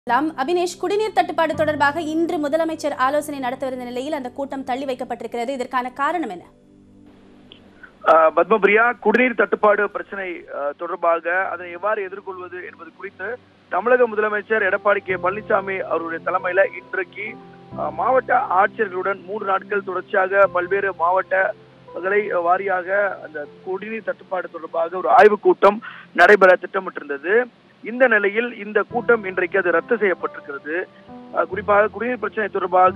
லாம் அபினேஷ் குடிநீர் தட்டுப்பாடு தொடர்பாக இன்று முதலமைச்சர் ஆலோசனை நடத்தவிருந்த நிலையில் அந்த கூட்டம் தள்ளி வைக்கப்பட்டிருக்கிறது இதற்கான காரணம் என்ன ஆஹ் பத்மபிரியா குடிநீர் தட்டுப்பாடு பிரச்சனை ஆஹ் தொடர்பாக அதனை எவ்வாறு எதிர்கொள்வது என்பது குறித்து தமிழக முதலமைச்சர் எடப்பாடி கே பழனிசாமி அவருடைய தலைமையில இன்றைக்கு ஆஹ் மாவட்ட ஆட்சியர்களுடன் மூன்று நாட்கள் தொடர்ச்சியாக பல்வேறு மாவட்டங்களை வாரியாக அந்த குடிநீர் தட்டுப்பாடு தொடர்பாக ஒரு ஆய்வுக் கூட்டம் நடைபெற திட்டமிட்டிருந்தது இந்த நிலையில் இந்த கூட்டம் இன்றைக்கு அது ரத்து செய்யப்பட்டிருக்கிறது ஆஹ் குறிப்பாக குடிநீர் பிரச்சனை தொடர்பாக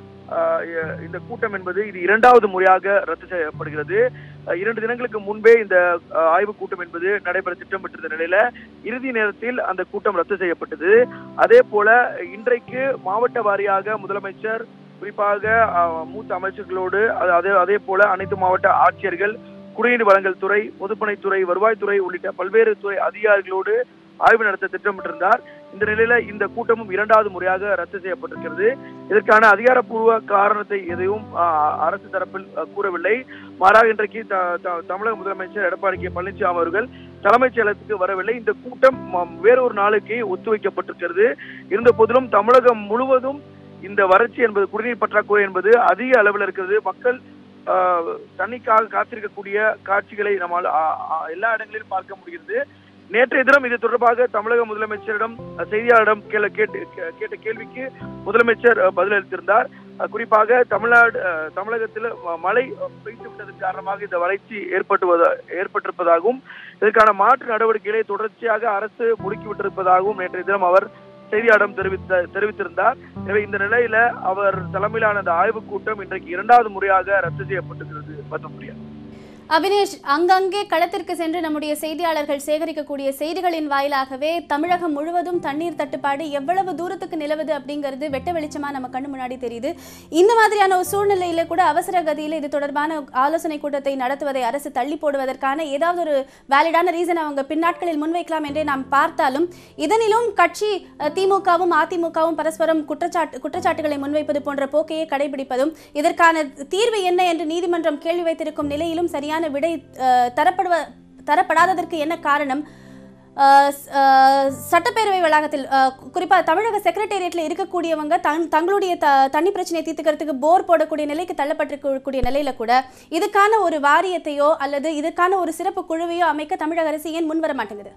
ஆஹ் எ- இந்த கூட்டம் என்பது இது இரண்டாவது முறையாக ரத்து செய்யப்படுகிறது அஹ் இரண்டு தினங்களுக்கு முன்பே இந்த அஹ், ஆய்வுக் கூட்டம் என்பது நடைபெற திட்டமிட்டிருந்த நிலையில இறுதி நேரத்தில் அந்த கூட்டம் ரத்து செய்யப்பட்டது அதே போல இன்றைக்கு மாவட்ட வாரியாக முதலமைச்சர் குறிப்பாக அஹ், மூத்த அமைச்சர்களோடு அது- அதே அதே போல அனைத்து மாவட்ட ஆட்சியர்கள் குடிநீர் வழங்கல் துறை பொதுப்பணித்துறை வருவாய்த்துறை உள்ளிட்ட பல்வேறு துறை அதிகாரிகளோடு ஆய்வு நடத்த திட்டமிட்டிருந்தார் இந்த நிலையில இந்த கூட்டமும் இரண்டாவது முறையாக ரத்து செய்யப்பட்டிருக்கிறது இதற்கான அதிகாரப்பூர்வ காரணத்தை எதையும் அஹ், அரசு தரப்பில் அஹ், கூறவில்லை மாறாக இன்றைக்கு த- த- தமிழக முதலமைச்சர் எடப்பாடி கே பழனிசாமி அவர்கள் தலைமைச் செயலகத்துக்கு வரவில்லை இந்த கூட்டம் ம- வேறொரு நாளுக்கு ஒத்திவைக்கப்பட்டிருக்கிறது இருந்த போதிலும் தமிழகம் முழுவதும் இந்த வறட்சி என்பது குடிநீர் பற்றாக்குறை என்பது அதிக அளவில் இருக்கிறது மக்கள் ஆஹ், தண்ணிக்காக காத்திருக்கக்கூடிய காட்சிகளை நம்மால் ஆ- ஆ- எல்லா இடங்களிலும் பார்க்க முடிகிறது நேற்றைய தினம் இது தொடர்பாக தமிழக முதலமைச்சரிடம் அஹ், செய்தியாளரிடம் கேள- கேட்டு கே- கேட்ட கேள்விக்கு முதலமைச்சர் அஹ், பதிலளித்திருந்தார் அஹ், குறிப்பாக தமிழ்நாடு அஹ், தமிழகத்தில் ம- மழை அஹ், பெய்து விட்டதன் காரணமாக இந்த வறட்சி ஏற்பட்டுவதா ஏற்பட்டிருப்பதாகவும் இதற்கான மாற்று நடவடிக்கைகளை தொடர்ச்சியாக அரசு முடுக்கிவிட்டிருப்பதாகவும் நேற்றைய தினம் அவர் செய்தியாளரிடம் தெரிவித்த தெரிவித்திருந்தார் எனவே இந்த நிலையில அவர் தலைமையிலான அந்த ஆய்வுக் கூட்டம் இன்றைக்கு இரண்டாவது முறையாக ரத்து செய்யப்பட்டிருக்கிறது பத்மபிரியா அபினேஷ் அங்கங்கே களத்திற்கு சென்று நம்முடைய செய்தியாளர்கள் சேகரிக்கக்கூடிய செய்திகளின் வாயிலாகவே தமிழகம் முழுவதும் தண்ணீர் தட்டுப்பாடு எவ்வளவு தூரத்துக்கு நிலவுது அப்படிங்கிறது வெட்ட வெளிச்சமா நம்ம கண்ணு முன்னாடி தெரியுது இந்த மாதிரியான ஒரு சூழ்நிலையில கூட அவசர கதியில இது தொடர்பான ஆலோசனை கூட்டத்தை நடத்துவதை அரசு தள்ளி போடுவதற்கான ஏதாவது ஒரு வேலிடான ரீசன் அவங்க பின்னாட்களில் முன்வைக்கலாம் என்றே நாம் பார்த்தாலும் இதனிலும் கட்சி அஹ், திமுகவும் அதிமுகவும் பரஸ்பரம் குற்றச்சாட்டு குற்றச்சாட்டுகளை முன்வைப்பது போன்ற போக்கையே கடைபிடிப்பதும் இதற்கான தீர்வு என்ன என்று நீதிமன்றம் கேள்வி வைத்திருக்கும் நிலையிலும் சரியான விடை அஹ், தரப்படுவ தரப்படாததற்கு என்ன காரணம் அஹ், ஸ்- அஹ், சட்டப்பேரவை வளாகத்தில் அஹ், குறிப்பா தமிழக செக்ரட்டேரியட்ல இருக்கக்கூடியவங்க தங் தங்களுடைய த தண்ணி பிரச்சனையை தீர்த்துக்கிறதுக்கு போர் போடக்கூடிய நிலைக்கு தள்ளப்பட்டிருக்கக்கூடிய நிலையில கூட இதுக்கான ஒரு வாரியத்தையோ அல்லது இதுக்கான ஒரு சிறப்பு குழுவையோ அமைக்க தமிழக அரசு ஏன் முன்வர மாட்டேங்குது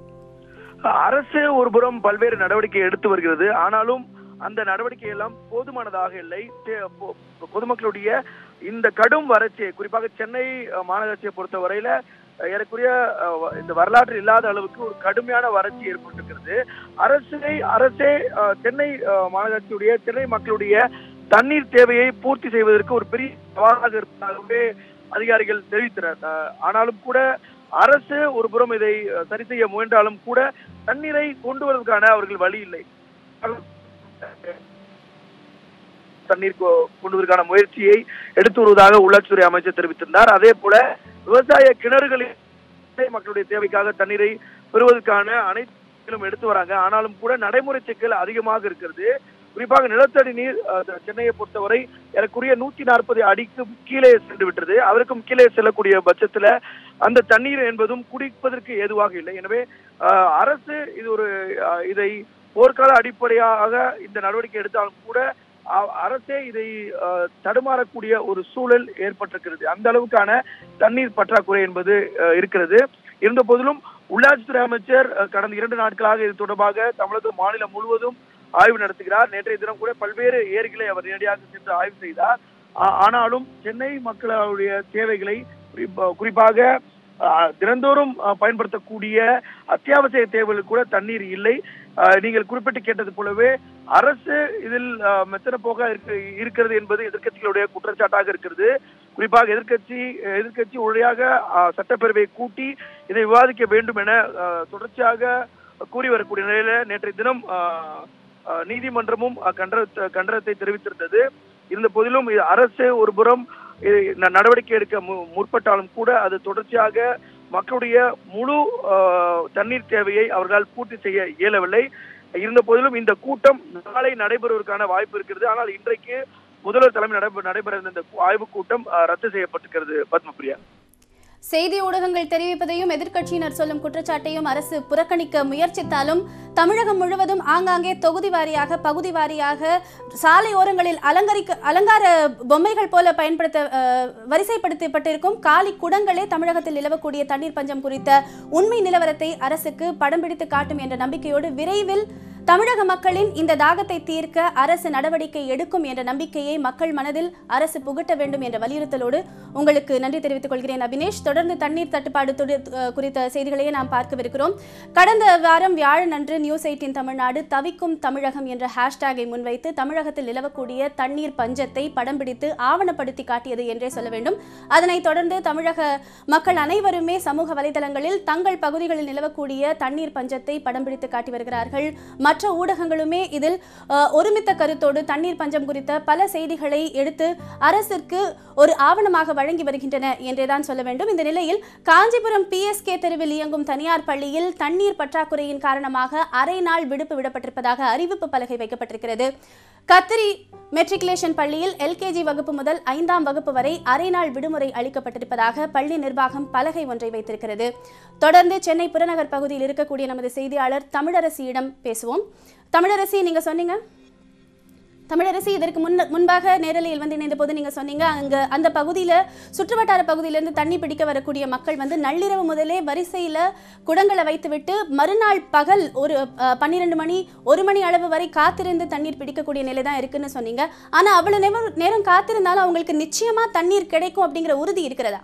அரசு ஒரு புறம் பல்வேறு நடவடிக்கை எடுத்து வருகிறது ஆனாலும் அந்த நடவடிக்கை எல்லாம் போதுமானதாக இல்லை தே- பொ- பொதுமக்களுடைய இந்த கடும் வறட்சியை குறிப்பாக சென்னை அஹ், மாநகராட்சியை பொறுத்த வரையில அஹ், ஏறக்குறைய அஹ், வ- இந்த வரலாற்று இல்லாத அளவுக்கு ஒரு கடுமையான வறட்சி ஏற்பட்டிருக்கிறது அரசை அரசே அஹ், சென்னை அஹ், மாநகராட்சியுடைய சென்னை மக்களுடைய தண்ணீர் தேவையை பூர்த்தி செய்வதற்கு ஒரு பெரிய சவாலாக இருப்பதாகவே அதிகாரிகள் தெரிவித்தனர் அஹ், ஆனாலும் கூட அரசு ஒரு புறம் இதை அஹ், சரி செய்ய முயன்றாலும் கூட தண்ணீரை கொண்டு வருவதற்கான அவர்கள் வழி இல்லை தண்ணீர் கொ- கொண்டு வருவதற்கான முயற்சியை எடுத்து வருவதாக உள்ளாட்சித்துறை அமைச்சர் தெரிவித்திருந்தார் அதே போல விவசாய கிணறுகளில் ஏழை மக்களுடைய தேவைக்காக தண்ணீரை பெறுவதற்கான அனைத்திலும் எடுத்து வராங்க ஆனாலும் கூட நடைமுறை சிக்கல் அதிகமாக இருக்கிறது குறிப்பாக நிலத்தடி நீர் அஹ், சென்னையை பொறுத்தவரை ஏறக்குறைய நூத்தி நாற்பது அடிக்கு கீழே சென்று விட்டது அதற்கும் கீழே செல்லக்கூடிய பட்சத்துல அந்த தண்ணீர் என்பதும் குடிப்பதற்கு ஏதுவாக இல்லை எனவே அஹ், அரசு இது ஒரு அஹ், இதை போர்க்கால அடிப்படையாக இந்த நடவடிக்கை எடுத்தாலும் கூட அ- அரசே இதை அஹ், தடுமாறக்கூடிய ஒரு சூழல் ஏற்பட்டிருக்கிறது அந்த அளவுக்கான தண்ணீர் பற்றாக்குறை என்பது அஹ், இருக்கிறது இருந்த போதிலும் உள்ளாட்சித்துறை அமைச்சர் அஹ், கடந்த இரண்டு நாட்களாக இது தொடர்பாக தமிழக மாநிலம் முழுவதும் ஆய்வு நடத்துகிறார் நேற்றைய தினம் கூட பல்வேறு ஏரிகளை அவர் நேரடியாக சென்று ஆய்வு செய்தார் ஆ- ஆனாலும் சென்னை மக்களுடைய தேவைகளை குறிப்பா- குறிப்பாக ஆ, தினந்தோறும் ஆ, பயன்படுத்தக்கூடிய அத்தியாவசிய தேவைகளுக்கு கூட தண்ணீர் இல்லை ஆ, நீங்கள் குறிப்பிட்டு கேட்டது போலவே அரசு இதில் ஆ, மெத்தன போக இருக்க- இருக்கிறது என்பது எதிர்க்கட்சிகளுடைய குற்றச்சாட்டாக இருக்கிறது குறிப்பாக எதிர்க்கட்சி எதிர்க்கட்சி உழையாக சட்டப்பேரவையை கூட்டி இதை விவாதிக்க வேண்டும் என ஆ, தொடர்ச்சியாக கூறி வரக்கூடிய நிலையில நேற்றைய தினம் ஆ, ஆ, நீதிமன்றமும் ஆ, கண்டன கண்டனத்தை தெரிவித்திருந்தது இருந்த போதிலும் இது அரசு ஒரு புறம் இது ந- நடவடிக்கை எடுக்க மு- முற்பட்டாலும் கூட அது தொடர்ச்சியாக மக்களுடைய முழு ஆ, தண்ணீர் தேவையை அவர்களால் பூர்த்தி செய்ய இயலவில்லை இருந்த போதிலும் இந்த கூட்டம் நாளை நடைபெறுவதற்கான வாய்ப்பு இருக்கிறது ஆனால் இன்றைக்கு முதல்வர் தலைமை நடைபெற நடைபெற இருந்த இந்த ஆய்வுக் கூட்டம் ஆ, ரத்து செய்யப்பட்டிருக்கிறது பத்மபிரியா செய்தி ஊடகங்கள் தெரிவிப்பதையும் எதிர்க்கட்சியினர் சொல்லும் குற்றச்சாட்டையும் அரசு புறக்கணிக்க முயற்சித்தாலும் தமிழகம் முழுவதும் ஆங்காங்கே தொகுதி வாரியாக பகுதி வாரியாக சாலை ஓரங்களில் அலங்கரிக்க அலங்கார பொம்மைகள் போல பயன்படுத்த அஹ், வரிசைப்படுத்தப்பட்டிருக்கும் காலி குடங்களே தமிழகத்தில் நிலவக்கூடிய தண்ணீர் பஞ்சம் குறித்த உண்மை நிலவரத்தை அரசுக்கு படம் பிடித்து காட்டும் என்ற நம்பிக்கையோடு விரைவில் தமிழக மக்களின் இந்த தாகத்தை தீர்க்க அரசு நடவடிக்கை எடுக்கும் என்ற நம்பிக்கையை மக்கள் மனதில் அரசு புகட்ட வேண்டும் என்ற வலியுறுத்தலோடு உங்களுக்கு நன்றி தெரிவித்துக் கொள்கிறேன் அபினேஷ் தொடர்ந்து தண்ணீர் தட்டுப்பாடு துடு- அஹ் குறித்த செய்திகளையே நாம் பார்க்கவிருக்கிறோம் கடந்த வாரம் வியாழன் அன்று நியூஸ் எயிட்டின் தமிழ்நாடு தவிக்கும் தமிழகம் என்ற ஹேஷ்டேகை முன்வைத்து தமிழகத்தில் நிலவக்கூடிய தண்ணீர் பஞ்சத்தை படம் பிடித்து ஆவணப்படுத்தி காட்டியது என்றே சொல்ல வேண்டும் அதனைத் தொடர்ந்து தமிழக மக்கள் அனைவருமே சமூக வலைதளங்களில் தங்கள் பகுதிகளில் நிலவக்கூடிய தண்ணீர் பஞ்சத்தை படம் பிடித்து காட்டி வருகிறார்கள் மற்ற ஊடகங்களுமே இதில் அஹ், ஒருமித்த கருத்தோடு தண்ணீர் பஞ்சம் குறித்த பல செய்திகளை எடுத்து அரசிற்கு ஒரு ஆவணமாக வழங்கி வருகின்றன என்றேதான் சொல்ல வேண்டும் இந்த நிலையில் காஞ்சிபுரம் பிஎஸ்கே தெருவில் இயங்கும் தனியார் பள்ளியில் தண்ணீர் பற்றாக்குறையின் காரணமாக அரை நாள் விடுப்பு விடப்பட்டிருப்பதாக அறிவிப்பு பலகை வைக்கப்பட்டிருக்கிறது கத்திரி மெட்ரிகுலேஷன் பள்ளியில் எல்கேஜி வகுப்பு முதல் ஐந்தாம் வகுப்பு வரை அரை நாள் விடுமுறை அளிக்கப்பட்டிருப்பதாக பள்ளி நிர்வாகம் பலகை ஒன்றை வைத்திருக்கிறது தொடர்ந்து சென்னை புறநகர் பகுதியில் இருக்கக்கூடிய நமது செய்தியாளர் தமிழரசியிடம் பேசுவோம் தமிழரசி நீங்க சொன்னீங்க தமிழரசி இதற்கு முன் முன்பாக நேரலையில் வந்து இணைந்த போது நீங்க சொன்னீங்க அங்க அந்த பகுதியில சுற்றுவட்டார பகுதியிலிருந்து தண்ணி பிடிக்க வரக்கூடிய மக்கள் வந்து நள்ளிரவு முதலே வரிசையில குடங்களை வைத்துவிட்டு மறுநாள் பகல் ஒரு பன்னிரெண்டு மணி ஒரு மணி அளவு வரை காத்திருந்து தண்ணீர் பிடிக்கக்கூடிய நிலை தான் இருக்குன்னு சொன்னீங்க ஆனா அவ்வளவு நேரம் நேரம் காத்திருந்தாலும் அவங்களுக்கு நிச்சயமா தண்ணீர் கிடைக்கும் அப்படிங்கிற உறுதி இருக்கிறதா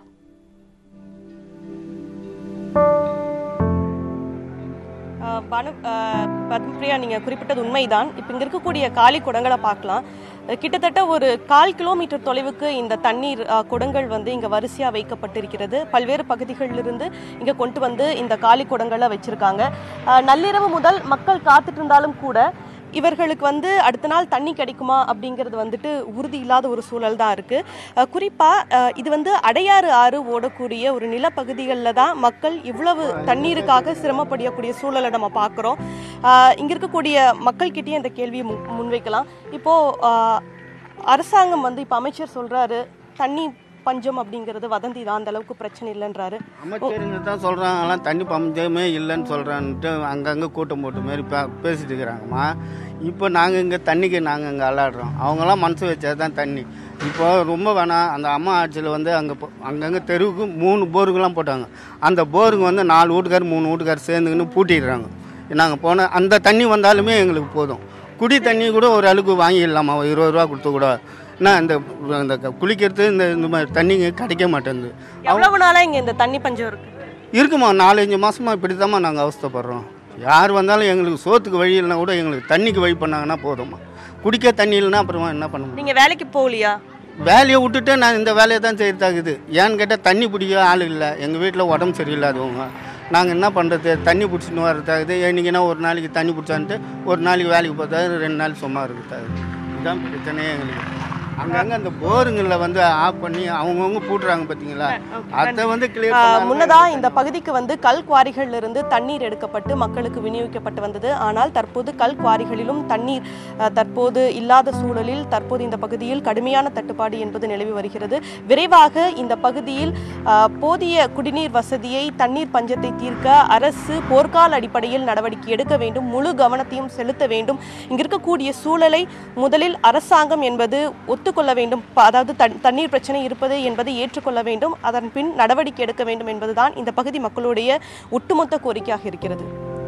ஆஹ் பானு ஆஹ் பத்மபிரியா நீங்கள் குறிப்பிட்டது உண்மைதான் இப்போ இங்கே இருக்கக்கூடிய காலி குடங்களை பார்க்கலாம் அஹ் கிட்டத்தட்ட ஒரு கால் கிலோமீட்டர் தொலைவுக்கு இந்த தண்ணீர் ஆஹ் குடங்கள் வந்து இங்கே வரிசையாக வைக்கப்பட்டிருக்கிறது பல்வேறு பகுதிகளிலிருந்து இங்கே கொண்டு வந்து இந்த காலி குடங்களை வச்சுருக்காங்க நள்ளிரவு முதல் மக்கள் காத்துட்டு இருந்தாலும் கூட இவர்களுக்கு வந்து அடுத்த நாள் தண்ணி கிடைக்குமா அப்படிங்கிறது வந்துட்டு உறுதி இல்லாத ஒரு சூழல் தான் இருக்குது குறிப்பாக இது வந்து அடையாறு ஆறு ஓடக்கூடிய ஒரு நிலப்பகுதிகளில் தான் மக்கள் இவ்வளவு தண்ணீருக்காக சிரமப்படக்கூடிய சூழலை நம்ம பார்க்குறோம் இங்கே இருக்கக்கூடிய மக்கள்கிட்டயும் இந்த கேள்வியை முன் முன்வைக்கலாம் இப்போது அரசாங்கம் வந்து இப்போ அமைச்சர் சொல்கிறாரு தண்ணி பஞ்சம் அப்படிங்கிறது வதந்தி தான் அந்த அளவுக்கு பிரச்சனை இல்லைன்றாரு அமைச்சருங்க தான் சொல்கிறாங்கலாம் தண்ணி பஞ்சமே இல்லைன்னு சொல்கிறான்ட்டு அங்கங்கே கூட்டம் போட்ட மாதிரி பே பேசிட்டு இருக்கிறாங்கம்மா இப்போ நாங்கள் இங்கே தண்ணிக்கு நாங்கள் இங்கே அல்லாடுறோம் அவங்களாம் மனசு வச்சா தான் தண்ணி இப்போ ரொம்ப வேணாம் அந்த அம்மா ஆட்சியில் வந்து அங்கே அங்கங்கே தெருவுக்கு மூணு போருங்கெல்லாம் போட்டாங்க அந்த போருங்க வந்து நாலு வீட்டுக்கார் மூணு வீட்டுக்கார் சேர்ந்துக்கின்னு பூட்டிடுறாங்க நாங்கள் போன அந்த தண்ணி வந்தாலுமே எங்களுக்கு போதும் குடி தண்ணி கூட ஒரு அளவுக்கு வாங்கிடலாமா ஒரு இருபது ரூபா கொடுத்து கூட என்ன இந்த இந்த குளிக்கிறது இந்த இந்த மாதிரி தண்ணிங்க கிடைக்க மாட்டேங்குது எவ்வளவு நாளாக இங்கே இந்த தண்ணி பஞ்சம் இருக்குது இருக்குமா நாலஞ்சு மாசமா இப்படி தாம்மா நாங்கள் அவஸ்தைப்படுறோம் யார் வந்தாலும் எங்களுக்கு சோத்துக்கு வழி இல்லைனா கூட எங்களுக்கு தண்ணிக்கு வழி பண்ணாங்கன்னா போதும்மா குடிக்க தண்ணி இல்லைன்னா அப்புறமா என்ன பண்ண முடியும் நீங்கள் வேலைக்கு போகலையா வேலையை விட்டுட்டு நான் இந்த வேலையை தான் செய்யறதாகுது ஏன்னு கேட்டால் தண்ணி பிடிக்க ஆள் இல்லை எங்கள் வீட்டில் உடம்பு சரியில்லாதவங்க நாங்கள் என்ன பண்ணுறது தண்ணி பிடிச்சின்னு வரதாகுது என்னைக்குன்னா ஒரு நாளைக்கு தண்ணி பிடிச்சான்ட்டு ஒரு நாளைக்கு வேலைக்கு போகிறதா ரெண்டு நாள் சும்மா இருக்கிறதாகுது இதுதான் பிரச்சனையே எங்களுக்கு அங்கங்கே அந்த போருங்களில் வந்து ஆஃப் பண்ணி அவங்கவுங்க பூட்டுறாங்க பார்த்தீங்களா அதை வந்து ஆஹ் கிளியர் முன்னதா இந்த பகுதிக்கு வந்து கல் குவாரிகள்ல இருந்து தண்ணீர் எடுக்கப்பட்டு மக்களுக்கு விநியோகிக்கப்பட்டு வந்தது ஆனால் தற்போது கல் குவாரிகளிலும் தண்ணீர் ஆஹ் தற்போது இல்லாத சூழலில் தற்போது இந்த பகுதியில் கடுமையான தட்டுப்பாடு என்பது நிலவி வருகிறது விரைவாக இந்த பகுதியில் ஆஹ் போதிய குடிநீர் வசதியை தண்ணீர் பஞ்சத்தை தீர்க்க அரசு போர்க்கால அடிப்படையில் நடவடிக்கை எடுக்க வேண்டும் முழு கவனத்தையும் செலுத்த வேண்டும் இங்க இருக்கக்கூடிய சூழலை முதலில் அரசாங்கம் என்பது ஒத்துக்கொள்ள வேண்டும் ப- அதாவது தண்- தண்ணீர் பிரச்சனை இருப்பது என்பதை ஏற்றுக்கொள்ள வேண்டும் அதன் பின் நடவடிக்கை எடுக்க வேண்டும் என்பதுதான் இந்த பகுதி மக்களுடைய ஒட்டுமொத்த கோரிக்கையாக இருக்கிறது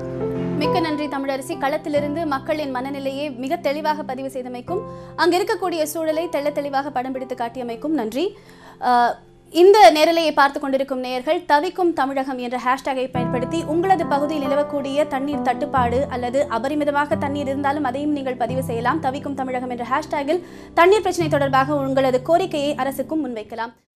மிக்க நன்றி தமிழரசி களத்திலிருந்து மக்களின் மனநிலையை மிக தெளிவாக பதிவு செய்தமைக்கும் அங்க இருக்கக்கூடிய சூழலை தெள்ள தெளிவாக படம் பிடித்து காட்டியமைக்கும் நன்றி அஹ், இந்த நேரலையை பார்த்து கொண்டிருக்கும் நேயர்கள் தவிக்கும் தமிழகம் என்ற ஹேஷ்டேகை பயன்படுத்தி உங்களது பகுதியில் நிலவக்கூடிய தண்ணீர் தட்டுப்பாடு அல்லது அபரிமிதமாக தண்ணீர் இருந்தாலும் அதையும் நீங்கள் பதிவு செய்யலாம் தவிக்கும் தமிழகம் என்ற ஹேஷ்டேகில் தண்ணீர் பிரச்சனை தொடர்பாக உங்களது கோரிக்கையை அரசுக்கும் முன்வைக்கலாம்